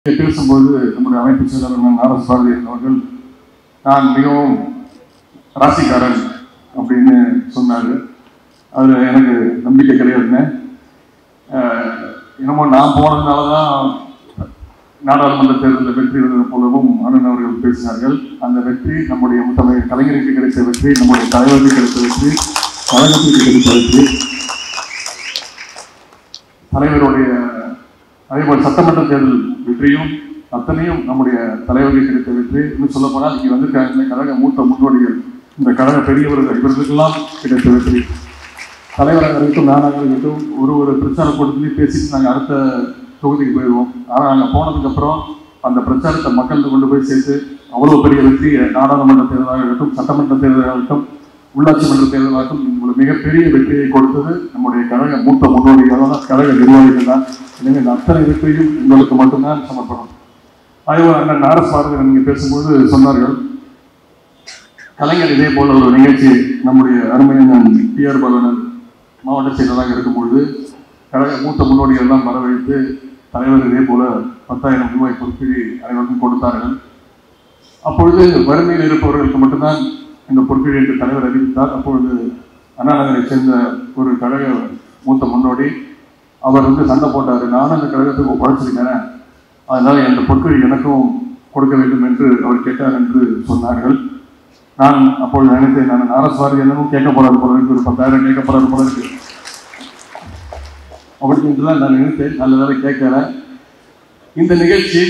இங்கே பேசும்போது நம்முடைய அமைப்பு செயலாளர் நாரஸ் பாரதியன் அவர்கள் நான் மிகவும் ராசிக்காரன் அப்படின்னு சொன்னார் அதில் எனக்கு நம்பிக்கை கிடையாதுங்க ஆஹ் என்னமோ நான் போனதுனால தான் நாடாளுமன்ற தேர்தலில் வெற்றி பெறுவது போலவும் அண்ணன் அவர்கள் பேசினார்கள் அந்த வெற்றி நம்முடைய முத்தமிழ் கலைஞருக்கு கிடைத்த வெற்றி நம்முடைய தலைவருக்கு கிடைத்த வெற்றி கழகத்திற்கு கிடைத்த வெற்றி தலைவருடைய அதே போல் சட்டமன்ற தேர்தல் வெற்றியும் அத்தனையும் நம்முடைய தலைவருக்கு கிடைத்த வெற்றி இன்னும் சொல்ல போனால் இங்கே வந்திருக்காங்க இந்த கழக மூத்த முன்னோடிகள் இந்த கழக பெரியவர்கள் இவர்களுக்கெல்லாம் கிடைத்த வெற்றி தலைவராக இருக்கட்டும் நானாக இருக்கட்டும் ஒரு ஒரு பிரச்சார கூட்டத்திலையும் பேசிட்டு நாங்கள் அடுத்த தொகுதிக்கு போயிடுவோம் ஆனால் நாங்கள் போனதுக்கப்புறம் அந்த பிரச்சாரத்தை மக்களுக்கு கொண்டு போய் சேர்த்து அவ்வளோ பெரிய வெற்றி நாடாளுமன்ற தேர்தலாக இருக்கட்டும் சட்டமன்ற தேர்தலாக இருக்கட்டும் உள்ளாட்சி மன்ற தேர்தலாகட்டும் ஒரு மிகப்பெரிய வெற்றியை கொடுத்தது நம்முடைய கழக மூத்த முன்னோடிகளான கழக நிர்வாகிகள் தான் எனவே இந்த அத்தனை வெற்றியும் உங்களுக்கு மட்டும்தான் சமர்ப்பணம் அதே போல் அண்ணன் நாரஸ் பாரதி நீங்கள் பேசும்போது சொன்னார்கள் கலைஞர் இதே போல ஒரு நிகழ்ச்சி நம்முடைய அருமையண்ணன் டி ஆர் பாலனர் மாவட்ட செயலராக இருக்கும்பொழுது கழக மூத்த முன்னோடிகள் எல்லாம் வரவழைத்து தலைவர் இதே போல பத்தாயிரம் ரூபாய் பொறுப்பில் அனைவருக்கும் கொடுத்தார்கள் அப்பொழுது வறுமையில் இருப்பவர்களுக்கு மட்டும்தான் இந்த பொறுப்பில் என்று தலைவர் அறிவித்தார் அப்பொழுது அண்ணா நகரை சேர்ந்த ஒரு கழக மூத்த முன்னோடி அவர் வந்து சண்டை போட்டார் நானும் அந்த கழகத்துக்கு உழைச்சிருக்கிறேன் அதனால இந்த பொற்கொழி எனக்கும் கொடுக்க வேண்டும் என்று அவர் கேட்டார் என்று சொன்னார்கள் நான் அப்பொழுது நினைத்தேன் நான் நாரஸ்வாரி என்னமோ கேட்க போறாரு போல இருக்கு ஒரு பத்தாயிரம் கேட்க போறாரு போல இருக்கு அப்படி என்று தான் நான் நினைத்தேன் நல்ல வேலை கேட்கல இந்த நிகழ்ச்சி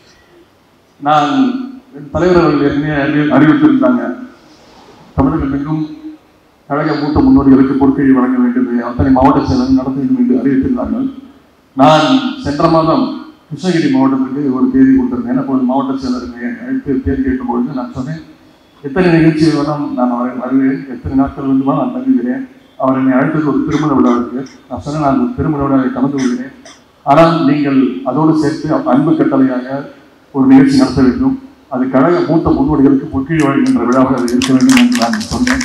நான் தலைவர் அவர்கள் ஏற்கனவே அறிவி- அறிவித்திருந்தாங்க தமிழகம் எங்கும் கழக மூத்த முன்னோடிகளுக்கு பொற்கழி வழங்க வேண்டும் அத்தனை மாவட்ட செயலர் நடத்த வேண்டும் என்று அறிவித்திருந்தார்கள் நான் சென்ற மாதம் கிருஷ்ணகிரி மாவட்டத்துக்கு ஒரு தேதி கொடுத்திருந்தேன் அப்பொழுது மாவட்ட செயலருக்கு அழைத்து தேதி கேட்கும்பொழுது நான் சொன்னேன் எத்தனை நிகழ்ச்சி வேணும் நான் வர வருவேன் எத்தனை நாட்கள் வேண்டுமா நான் தங்குகிறேன் அவர் என்னை அழைத்தது ஒரு திருமண விழாவுக்கு நான் சொன்னேன் நான் ஒரு திருமண விழாவில் கலந்து கொள்கிறேன் ஆனால் நீங்கள் அதோடு சேர்த்து அன்பு கட்டளையாக ஒரு நிகழ்ச்சி நடத்த வேண்டும் அது கழக மூத்த முன்னோடிகளுக்கு பொற்கீழ் வழங்குகின்ற விழாவாக அது இருக்க வேண்டும் என்று நான் சொன்னேன்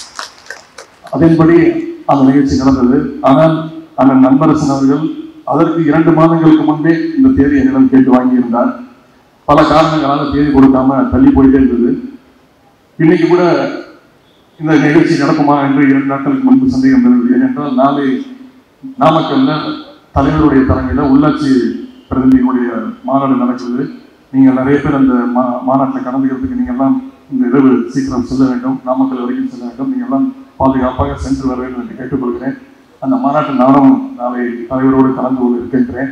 அதன்படி அந்த நிகழ்ச்சி நடந்தது ஆனால் அண்ணன் நண்பரசன் அவர்கள் அதற்கு இரண்டு மாதங்களுக்கு முன்பே இந்த தேதி என்னிடம் கேட்டு வாங்கியிருந்தார் பல காரணங்களால் தேதி கொடுக்காம தள்ளி போயிட்டே இருந்தது இன்னைக்கு கூட இந்த நிகழ்ச்சி நடக்குமா என்று இரண்டு நாட்களுக்கு முன்பு சந்தேகம் இருந்தது ஏனென்றால் நாளை நாமக்கல்ல தலைவருடைய தலைமையில் உள்ளாட்சி பிரதிநிதிகளுடைய மாநாடு நடக்குது நீங்கள் நிறைய பேர் அந்த மா மாநாட்டில் கலந்துக்கிறதுக்கு நீங்கள் எல்லாம் இந்த இரவு சீக்கிரம் செல்ல வேண்டும் நாமக்கல் வரைக்கும் செல்ல வேண்டும் நீங்கள் எல்லாம் பாதுகாப்பாக சென்று வர வேண்டும் என்று கேட்டுக்கொள்கிறேன் அந்த மாநாட்டில் நானும் நாளை தலைவரோடு கலந்து கொள்ள இருக்கின்றேன்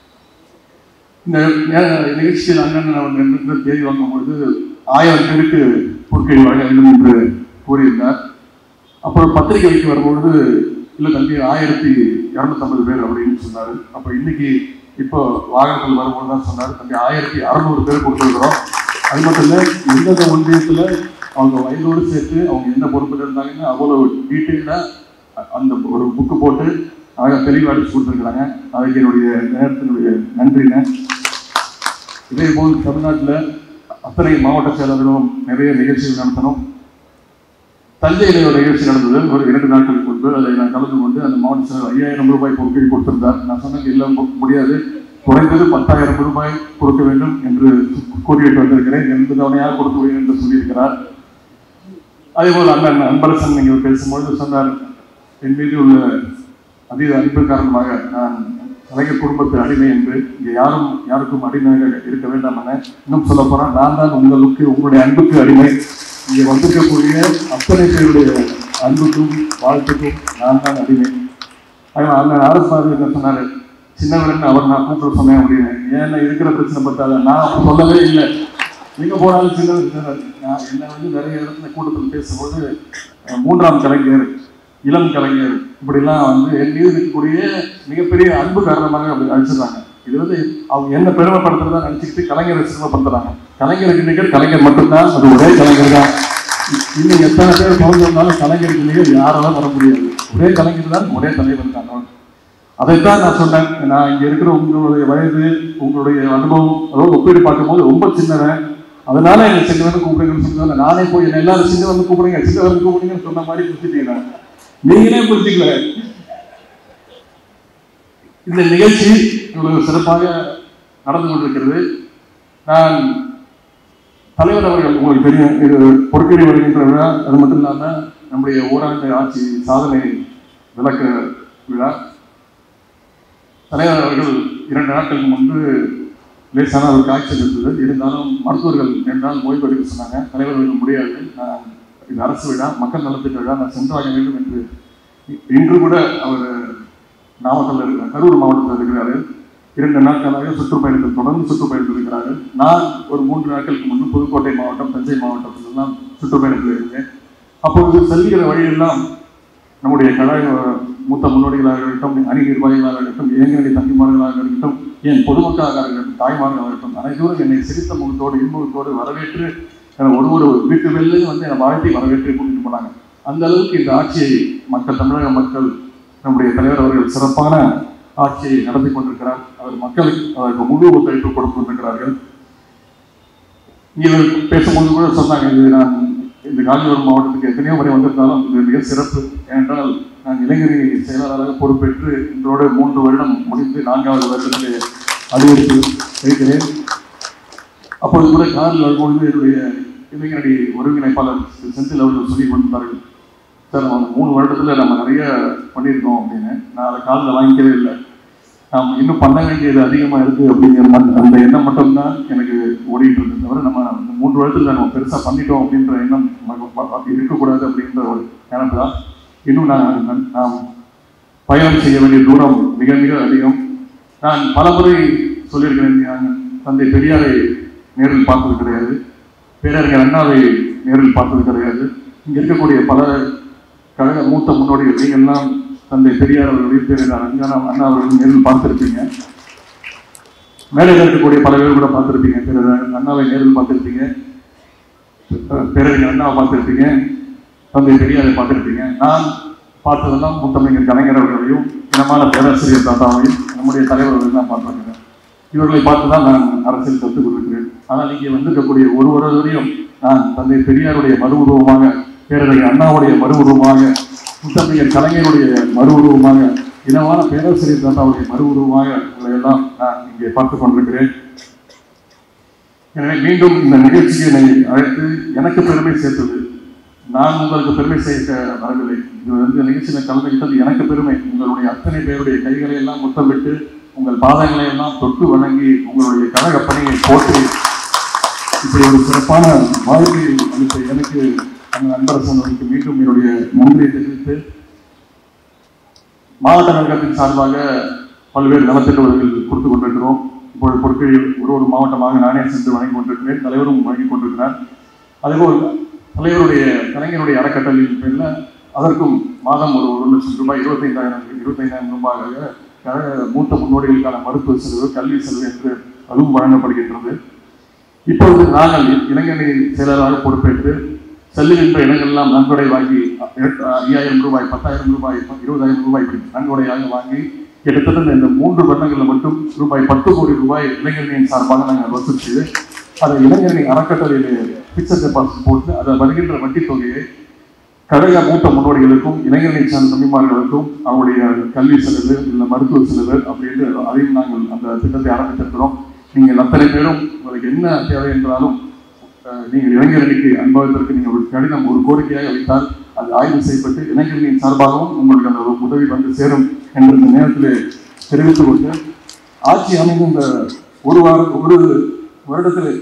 இந்த நே- நிகழ்ச்சியில் அண்ணன் அவர் நின்று தேதி வாங்கும்பொழுது ஆயிரம் பேருக்கு பொற்கை வழங்க வேண்டும் என்று கூறியிருந்தார் அப்புறம் பத்திரிகை வைக்க வரும்பொழுது இல்லை தம்பி ஆயிரத்தி இரநூத்தம்பது பேர் அப்படின்னு சொன்னார் அப்போ இன்னைக்கு இப்போ வாகனங்கள் வரும்போது தான் சொன்னார் தம்பி ஆயிரத்தி அறநூறு பேர் கொடுத்துருக்குறோம் அது மட்டும் இல்லை எந்தெந்த ஒன்றியத்தில் அவங்க வயதோடு சேர்த்து அவங்க என்ன பொறுப்பில் இருந்தாங்கன்னு அவ்வளோ டீட்டெயிலாக அந்த ஒரு புக்கு போட்டு அழகாக தெளிவாக அடிச்சு கொடுத்துருக்குறாங்க அதுக்கு என்னுடைய நேரத்தினுடைய நன்றிங்க இதே போல் தமிழ்நாட்டில் அத்தனை மாவட்ட செயலர்களும் நிறைய நிகழ்ச்சிகள் நடத்தணும் தஞ்சையில் ஒரு நிகழ்ச்சி நடந்தது ஒரு இரண்டு நாட்களுக்கு முன்பு அதில் நான் கலந்து கொண்டு அந்த மாவட்ட செயலர் ஐயாயிரம் ரூபாய் பொறுப்பை கொடுத்திருந்தார் நான் சொன்னது இல்லை மு- முடியாது குறைந்தது பத்தாயிரம் ரூபாய் கொடுக்க வேண்டும் என்று கூறிவிட்டு வந்திருக்கிறேன் எந்த தவணையாக கொடுக்க வேண்டும் என்று சொல்லியிருக்கிறார் அதேபோல் அண்ணன் அன்பரசன் நீங்கள் பேசும்பொழுது சொன்னார் என் மீது உள்ள அதீத அன்பு காரணமாக நான் கலைஞர் குடும்பத்து அடிமை என்று இங்கே யாரும் யாருக்கும் அடிமையாக இருக்க வேண்டாம் என இன்னும் சொல்ல போனால் நான் தான் உங்களுக்கு உங்களுடைய அன்புக்கு அடிமை இங்கே வந்திருக்கக்கூடிய அத்தனை பேருடைய அன்புக்கும் வாழ்த்துக்கும் நான் தான் அடிமை அதனால் அண்ணன் அரசு என்ன சொன்னார் சின்னவரன் அவர் நான் கூப்பிட சொன்னேன் அப்படின்னு ஏன்னா இருக்கிற பிரச்சனை பத்தாத நான் அப்ப சொல்லவே இல்லை எங்க போனாலும் சின்னவர் சின்னவர் நான் என்ன வந்து நிறைய இடத்துல கூட்டத்தில் பேசும்போது அஹ், மூன்றாம் கலைஞர் இளம் கலைஞர் இப்படிலாம் வந்து என் மீது இருக்கக்கூடிய மிகப்பெரிய அன்பு காரணமாக அப்படி அழிச்சிடுறாங்க இது வந்து அவங்க என்ன பெருமைப்படுத்துறதா நினைச்சுக்கிட்டு கலைஞரை சிறுமைப்படுத்துறாங்க கலைஞருக்கு நிகர் கலைஞர் மட்டும்தான் அது ஒரே கலைஞர் தான் இன்னும் எத்தனை பேர் பிறந்து வந்தாலும் கலைஞருக்கு நிகர் யாராலும் வர முடியாது ஒரே கலைஞர் தான் ஒரே தலைவர் தான் அதைத்தான் நான் சொன்னேன் நான் இங்க இருக்கிற உங்களுடைய வயது உங்களுடைய அனுபவம் அதோட ஒப்பீடு பார்க்கும்போது ரொம்ப சின்னவன் அதனால என்ன சின்னவன் கூப்பிடுங்கன்னு சொன்னாங்க நானே போய் என்ன எல்லாரும் சின்னவன் கூப்பிடுங்க சின்னவன் கூப்பிடுங்கன்னு சொன்ன மாதிரி புரிஞ்சுட்டீங்க நீங்களே புரிஞ்சுக்கல இந்த நிகழ்ச்சி இவ்வளவு சிறப்பாக நடந்து கொண்டிருக்கிறது நான் தலைவர் அவர்கள் உங்களுக்கு தெரியும் இது பொறுக்கேறி வருகின்ற விழா அது மட்டும் இல்லாமல் நம்முடைய ஓராண்டு ஆட்சி சாதனை விளக்க விழா தலைவர் அவர்கள் இரண்டு நாட்களுக்கு முன்பு லேசான ஒரு காய்ச்சல் இருந்தது இருந்தாலும் மருத்துவர்கள் என்றால் ஓய்வு எடுக்க சொன்னாங்க தலைவர் அவர்கள் முடியாது நான் இது அரசு விழா மக்கள் நலத்திட்ட விழா நான் சென்றாக வேண்டும் என்று இ- இன்று கூட அவர் நாமக்கல்ல இருக்கிற கரூர் மாவட்டத்தில் இருக்கிறாரு இரண்டு நாட்களாக சுற்றுப்பயணத்தில் தொடர்ந்து சுற்றுப்பயணத்தில் இருக்கிறார்கள் நான் ஒரு மூன்று நாட்களுக்கு முன்பு புதுக்கோட்டை மாவட்டம் தஞ்சை மாவட்டத்தில் எல்லாம் சுற்றுப்பயணத்தில் இருந்தேன் அப்பொழுது செல்கிற வழியெல்லாம் நம்முடைய கழக மூத்த முன்னோடிகளாக இருக்கட்டும் அணி நிர்வாகிகளாக இருக்கட்டும் இளைஞரணி தம்பிமார்களாக இருக்கட்டும் என் பொதுமக்களாக இருக்கட்டும் தாய்மார்களாக இருக்கட்டும் அனைவரும் என்னை சிரித்த முகத்தோடு இன்பத்தோடு வரவேற்று என்னை ஒரு ஒரு வீட்டு வெளிலையும் வந்து என்னை வாழ்த்தி வரவேற்று கூட்டிட்டு போனாங்க அந்த அளவுக்கு இந்த ஆட்சியை மக்கள் தமிழக மக்கள் நம்முடைய தலைவர் அவர்கள் சிறப்பான ஆட்சியை நடத்தி கொண்டிருக்கிறார் அவர் மக்களுக்கு அதற்கு முழு ஒத்துழைப்பு கொடுத்து கொண்டிருக்கிறார்கள் இங்கே பேசும்போது கூட சொன்னாங்க இது நான் இந்த காஞ்சிபுரம் மாவட்டத்துக்கு எத்தனையோ முறை வந்திருந்தாலும் இது மிக சிறப்பு ஏனென்றால் நான் இளைஞரணி செயலாளராக பொறுப்பேற்று இன்றோடு மூன்று வருடம் முடிந்து நான்காவது வருடத்திலே அடியெடுத்து வைக்கிறேன் அப்பொழுது கூட காரில் வரும்பொழுது என்னுடைய இளைஞரணி ஒருங்கிணைப்பாளர் திரு செந்தில் அவர்கள் சொல்லி கொண்டிருந்தார்கள் சார் நம்ம மூணு வருடத்துல நம்ம நிறைய பண்ணியிருக்கோம் அப்படின்னு நான் அதை காலில் வாங்கிக்கவே இல்லை நாம் இன்னும் பண்ண வேண்டியது அதிகமா இருக்கு அப்படிங்கிற மட்- அந்த எண்ணம் மட்டும்தான் எனக்கு ஓடிட்டு இருந்தது தவிர நம்ம இந்த மூன்று வருடத்துல நம்ம பெருசா பண்ணிட்டோம் அப்படின்ற எண்ணம் ம- ம- இருக்கக்கூடாது அப்படின்ற ஒரு நினைப்பு தான் இன்னும் நான் நான்- நாம் பயணம் செய்ய வேண்டிய தூரம் மிக மிக அதிகம் நான் பலமுறை சொல்லியிருக்கிறேன் நான் தந்தை பெரியாரை நேரில் பார்த்தது கிடையாது பேரறிஞர் அண்ணாவை நேரில் பார்த்தது கிடையாது இங்க இருக்கக்கூடிய பல கழக மூத்த முன்னோடிகள் நீங்கள்லாம் தந்தை பெரியார் அவர்கள் பேரினார் அண்ணா அண்ணா அவர்கள் நேரில் பார்த்திருப்பீங்க மேலே இருக்கக்கூடிய பல பேர் கூட பார்த்திருப்பீங்க பேரறிஞர் அண்ணாவை நேரில் பார்த்திருப்பீங்க அஹ் பேரறிஞர் அண்ணாவை பார்த்திருப்பீங்க தந்தை பெரியாரை பார்த்திருப்பீங்க நான் பார்த்ததெல்லாம் முத்தமிழர் கலைஞர் அவர்களையும் இனமான பேராசிரியர் தாத்தாவையும் நம்முடைய தலைவர் அவர்களையும் தான் பார்த்திருக்கிறேன் இவர்களை பார்த்து தான் நான் அரசியல் கற்றுக் கொண்டிருக்கிறேன் ஆனால் இங்கே வந்திருக்கக்கூடிய ஒரு ஒருவரையும் நான் தந்தை பெரியாருடைய மறு உருவமாக பேரறிஞர் அண்ணாவுடைய மறு உருவமாக முத்தமிழர் கலைஞருடைய மறு உருவமாக இனமான பேராசிரியர் தாத்தாவுடைய மறு உருவமாக உங்களை எல்லாம் நான் இங்கே பார்த்துக் கொண்டிருக்கிறேன் எனவே மீண்டும் இந்த நிகழ்ச்சியை என்னை அழைத்து எனக்கு பெருமை சேர்த்தது நான் உங்களுக்கு பெருமை சேர்க்க வரவில்லை இது வந்து நிகழ்ச்சியில் கலந்துகிட்டது எனக்கு பெருமை உங்களுடைய அத்தனை பேருடைய கைகளை எல்லாம் முத்தமிட்டு உங்கள் பாதங்களை எல்லாம் தொட்டு வணங்கி உங்களுடைய கழக பணியை போற்றி இப்படி ஒரு சிறப்பான வாய்ப்பை அளித்த எனக்கு அந்த அன்பரசன் அவர்களுக்கு மீண்டும் என்னுடைய நன்றியை தெரிவித்து மாவட்ட கழகத்தின் சார்பாக பல்வேறு நலத்திட்டங்கள் கொடுத்து கொண்டிருக்கிறோம் இப்பொழுது பொறுப்பில் ஒரு ஒரு மாவட்டமாக நானே சென்று வழங்கி கொண்டிருக்கிறேன் தலைவரும் வழங்கி கொண்டிருக்கிறார் அதேபோல் தலைவருடைய கலைஞருடைய அறக்கட்டளையின் பேரில் அதற்கும் மாதம் ஒரு ஒரு லட்சம் ரூபாய் இருபத்தைந்தாயிரம் இருபத்தைந்தாயிரம் ரூபாயாக கழக மூத்த முன்னோடிகளுக்கான மருத்துவ செலவு கல்வி செலவு என்று அதுவும் வழங்கப்படுகின்றது இப்பொழுது நாங்கள் இளைஞரணி செயலராக பொறுப்பேற்று செல்லுகின்ற இடங்களெல்லாம் நன்கொடை வாங்கி அஹ், ஐயாயிரம் ரூபாய் பத்தாயிரம் ரூபாய் இருபதாயிரம் ரூபாய் இப்படி நன்கொடையாக வாங்கி கிட்டத்தட்ட இந்த மூன்று வருடங்களில் மட்டும் ரூபாய் பத்து கோடி ரூபாய் இளைஞர்களின் சார்பாக நாங்கள் வசூல் செய்து அதை இளைஞரணி அறக்கட்டளையிலே பிக்சர் டெபாசிட் போட்டு அதை வருகின்ற வட்டித் தொகையை கழக மூத்த முன்னோடிகளுக்கும் இளைஞரணி சார்ந்த தம்பிமார்களுக்கும் அவருடைய கல்வி செலவு இல்லை மருத்துவ செலவு அப்படின்னு அதையும் நாங்கள் அந்த திட்டத்தை ஆரம்பித்திருக்கிறோம் நீங்கள் அத்தனை பேரும் உங்களுக்கு என்ன தேவை என்றாலும் அஹ், நீங்கள் இளைஞரணிக்கு அனுபவத்திற்கு நீங்கள் ஒரு கடிதம் ஒரு கோரிக்கையாக வைத்தால் அது ஆய்வு செய்யப்பட்டு இளைஞர்களின் சார்பாகவும் உங்களுக்கு அந்த ஒரு உதவி வந்து சேரும் என்ற இந்த நேரத்தில் தெரிவித்துக் கொண்டு ஆட்சி அமைந்த இந்த ஒரு வாரம் ஒரு வருடத்தில்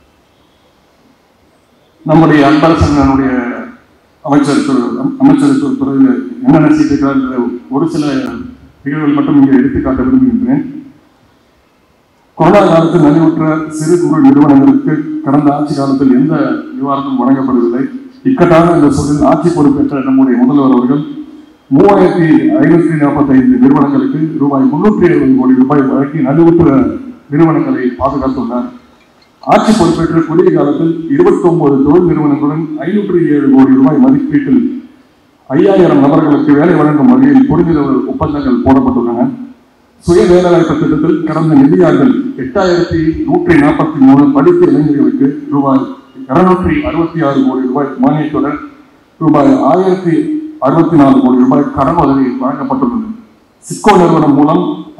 நம்முடைய அன்பரசனுடைய அமைச்சர் துறை அமைச்சர் துறை- துறையில் என்னென்ன செய்திருக்கிறார் என்ற ஒரு சில நிகழ்வுகள் மட்டும் இங்கே எடுத்துக்காட்ட விரும்புகின்றேன் கொரோனா காலத்தில் நலிவுற்ற சிறு குறு நிறுவனங்களுக்கு கடந்த ஆட்சி காலத்தில் எந்த நிவாரணமும் வழங்கப்படவில்லை இக்கட்டான இந்த சூழலில் ஆட்சி பொறுப்பேற்ற நம்முடைய முதல்வர் அவர்கள் மூவாயிரத்தி ஐநூற்றி நாற்பத்தைந்து நிறுவனங்களுக்கு ரூபாய் முன்னூற்றி எழுபது கோடி ரூபாய் வழங்கி நலிவுற்ற நிறுவனங்களை பாதுகாத்துள்ளார் ஆட்சி பொறுப்பேற்ற குறுகிய காலத்தில் இருபத்தி ஒன்பது தொழில் நிறுவனங்களுடன் ஐநூற்றி ஏழு கோடி ரூபாய் மதிப்பீட்டில் ஐயாயிரம் நபர்களுக்கு வேலை வழங்கும் வகையில் புரிந்துணர்வு ஒப்பந்தங்கள் போடப்பட்டுள்ளன சுய வேலைவாய்ப்பு திட்டத்தில் கடந்த நிதியாண்டில் எட்டாயிரத்தி நூற்றி நாற்பத்தி மூணு படித்த இளைஞர்களுக்கு ரூபாய் இருநூற்றி அறுபத்தி ஆறு கோடி ரூபாய் மானியத்துடன் ரூபாய் ஆயிரத்தி அறுபத்தி நாலு கோடி ரூபாய் கடன் உதவி வழங்கப்பட்டுள்ளது சிட்கோ நிறுவனம் மூலம்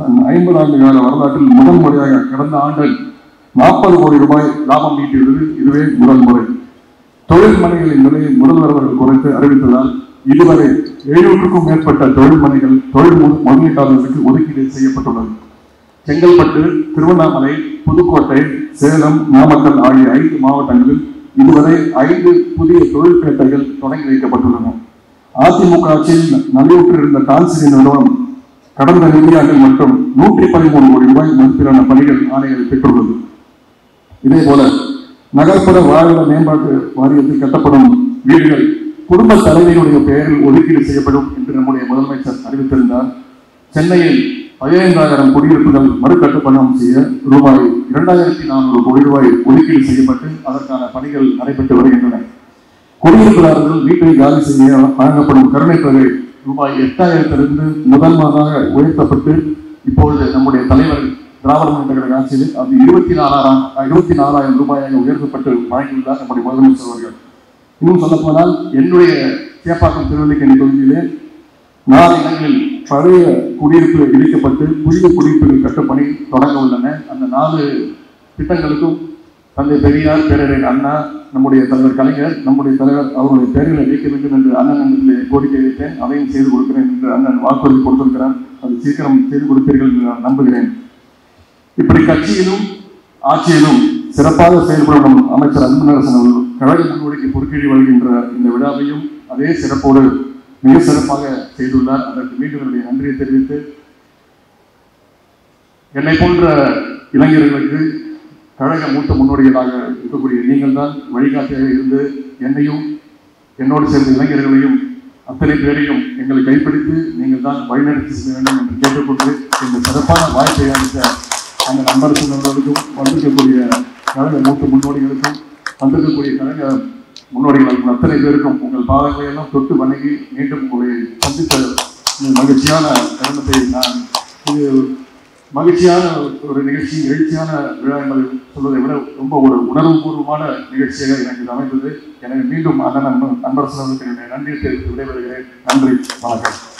தன் ஐம்பது ஆண்டு கால வரலாற்றில் முதல் முறையாக கடந்த ஆண்டு நாற்பது கோடி ரூபாய் லாபம் ஈட்டியது இதுவே முதல் முறை தொழில் மனைகளின் விலையை முதல்வர் அவர்கள் குறைத்து அறிவித்ததால் இதுவரை எழுநூற்றுக்கும் மேற்பட்ட தொழில் மனைகள் தொழில் மு- முதலீட்டாளர்களுக்கு ஒதுக்கீடு செய்யப்பட்டுள்ளது செங்கல்பட்டு திருவண்ணாமலை புதுக்கோட்டை சேலம் நாமக்கல் ஆகிய ஐந்து மாவட்டங்களில் இதுவரை ஐந்து புதிய தொழிற்பேட்டைகள் தொடங்கி வைக்கப்பட்டுள்ளன அதிமுக ஆட்சியில் நலிவுற்றிருந்த டான்சினி நிறுவனம் கடந்த நிதியாண்டில் மட்டும் நூற்றி பதிமூணு கோடி ரூபாய் மதிப்பிலான பணிகள் ஆணைகளை பெற்றுள்ளது இதே போல நகர்ப்புற வாழ்விட மேம்பாட்டு வாரியத்தில் கட்டப்படும் வீடுகள் குடும்ப தலைவியினுடைய பெயரில் ஒதுக்கீடு செய்யப்படும் என்று நம்முடைய முதலமைச்சர் அறிவித்திருந்தார் சென்னையில் பதினைந்தாயிரம் குடியிருப்புகள் மறுகட்டுப்பணம் செய்ய ரூபாய் இரண்டாயிரத்தி நானூறு கோடி ரூபாய் ஒதுக்கீடு செய்யப்பட்டு அதற்கான பணிகள் நடைபெற்று வருகின்றன குடியிருப்பாளர்கள் வீட்டை காலி செய்ய வழங்கப்படும் கருணை தொகை ரூபாய் எட்டாயிரத்திலிருந்து முதல் மாதமாக உயர்த்தப்பட்டு இப்பொழுது நம்முடைய தலைவர் திராவிட முன்னேற்ற கழக ஆட்சியில் அது இருபத்தி நாலாயிரம் இருபத்தி நாலாயிரம் ரூபாயாக உயர்த்தப்பட்டு வழங்கியுள்ளார் நம்முடைய முதலமைச்சர் அவர்கள் இன்னும் சொல்ல போனால் என்னுடைய சேப்பாக்கம் திருவல்லிக்கணி தொகுதியிலே நாலு இடங்களில் பழைய குடியிருப்பு இடிக்கப்பட்டு புதிய குடியிருப்புகள் கட்டும் பணி தொடங்க உள்ளன அந்த நாலு திட்டங்களுக்கும் தந்தை பெரியார் பேரறிஞர் அண்ணா நம்முடைய தலைவர் கலைஞர் நம்முடைய தலைவர் அவருடைய பேரில் வைக்க வேண்டும் என்று அண்ணன் இடத்திலே கோரிக்கை வைத்தேன் அதையும் செய்து கொடுக்கிறேன் என்று அண்ணன் வாக்குறுதி கொடுத்திருக்கிறார் அது சீக்கிரம் செய்து கொடுப்பீர்கள் என்று நான் நம்புகிறேன் இப்படி கட்சியிலும் ஆட்சியிலும் சிறப்பாக செயல்படும் நம் அமைச்சர் அன்புநரசன் அவர்கள் கழக முன்னோடிக்கு பொறுக்கீடு வருகின்ற இந்த விழாவையும் அதே சிறப்போடு மிக சிறப்பாக செய்துள்ளார் அதற்கு மீண்டும் என்னுடைய நன்றியை தெரிவித்து என்னை போன்ற இளைஞர்களுக்கு கழக மூத்த முன்னோடிகளாக இருக்கக்கூடிய நீங்கள் தான் வழிகாட்டியாக இருந்து என்னையும் என்னோடு சேர்ந்த இளைஞர்களையும் அத்தனை பேரையும் எங்களை கைப்பிடித்து நீங்கள் தான் வழிநடத்தி செல்ல வேண்டும் என்று கேட்டுக்கொண்டு இந்த சிறப்பான வாய்ப்பை அளித்த அந்த நண்பர் சொன்னவர்களுக்கும் வந்திருக்கக்கூடிய கழக மூத்த முன்னோடிகளுக்கும் வந்திருக்கக்கூடிய கழக முன்னோடிகளுக்கும் அத்தனை பேருக்கும் உங்கள் பாதங்களை எல்லாம் தொட்டு வணங்கி மீண்டும் உங்களை சந்தித்த இந்த மகிழ்ச்சியான தருணத்தை நான் இது மகிழ்ச்சியான ஒரு நிகழ்ச்சி எழுச்சியான விழா என்பதை சொல்வதை விட ரொம்ப ஒரு உணர்வுபூர்வமான நிகழ்ச்சியாக எனக்கு இது அமைந்தது எனவே மீண்டும் அண்ணன் அன்பர் அன்பரசனுக்கு என்னுடைய நன்றியை தெரிவித்து விடைபெறுகிறேன் நன்றி வணக்கம்